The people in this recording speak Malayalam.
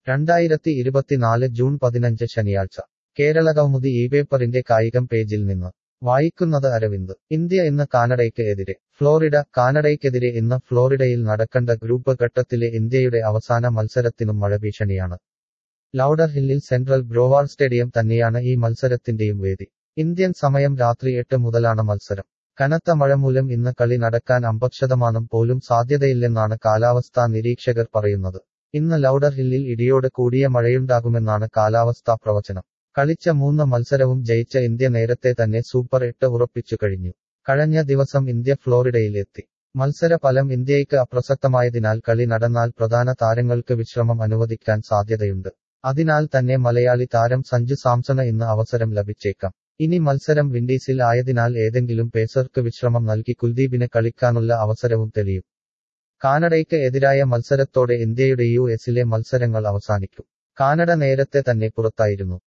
രണ്ടായിരത്തി ഇരുപത്തിനാല് ജൂൺ പതിനഞ്ച് ശനിയാഴ്ച കേരളകൗമുദി ഈ പേപ്പറിന്റെ കായികം പേജിൽ നിന്ന് വായിക്കുന്നത് അരവിന്ദ് ഇന്ത്യ ഇന്ന് കാനഡയ്ക്ക് എതിരെ ഫ്ലോറിഡ കാനഡയ്ക്കെതിരെ ഇന്ന് ഫ്ലോറിഡയിൽ നടക്കേണ്ട ഗ്രൂപ്പ് ഘട്ടത്തിലെ ഇന്ത്യയുടെ അവസാന മത്സരത്തിനും മഴഭീഷണിയാണ് ലൌഡർ ഹില്ലിൽ സെൻട്രൽ ബ്രോവാർ സ്റ്റേഡിയം തന്നെയാണ് ഈ മത്സരത്തിന്റെയും വേദി ഇന്ത്യൻ സമയം രാത്രി എട്ട് മുതലാണ് മത്സരം കനത്ത മഴ മൂലം ഇന്ന് കളി നടക്കാൻ അമ്പത് ശതമാനം പോലും സാധ്യതയില്ലെന്നാണ് കാലാവസ്ഥാ നിരീക്ഷകർ പറയുന്നത് ഇന്ന് ലൌഡർ ഹില്ലിൽ ഇടിയോട് കൂടിയ മഴയുണ്ടാകുമെന്നാണ് കാലാവസ്ഥാ പ്രവചനം കളിച്ച മൂന്ന് മത്സരവും ജയിച്ച ഇന്ത്യ നേരത്തെ തന്നെ സൂപ്പർ എട്ട് ഉറപ്പിച്ചു കഴിഞ്ഞു കഴിഞ്ഞ ദിവസം ഇന്ത്യ ഫ്ലോറിഡയിൽ എത്തി മത്സര ഫലം ഇന്ത്യയ്ക്ക് അപ്രസക്തമായതിനാൽ കളി നടന്നാൽ പ്രധാന താരങ്ങൾക്ക് വിശ്രമം അനുവദിക്കാൻ സാധ്യതയുണ്ട് അതിനാൽ തന്നെ മലയാളി താരം സഞ്ജു സാംസണ് ഇന്ന് അവസരം ലഭിച്ചേക്കാം ഇനി മത്സരം വിൻഡീസിൽ ആയതിനാൽ ഏതെങ്കിലും പേസർക്ക് വിശ്രമം നൽകി കുൽദീപിന് കളിക്കാനുള്ള അവസരവും തെളിയും കാനഡയ്ക്ക് എതിരായ മത്സരത്തോടെ ഇന്ത്യയുടെ യു എസിലെ മത്സരങ്ങൾ അവസാനിക്കും കാനഡ നേരത്തെ തന്നെ പുറത്തായിരുന്നു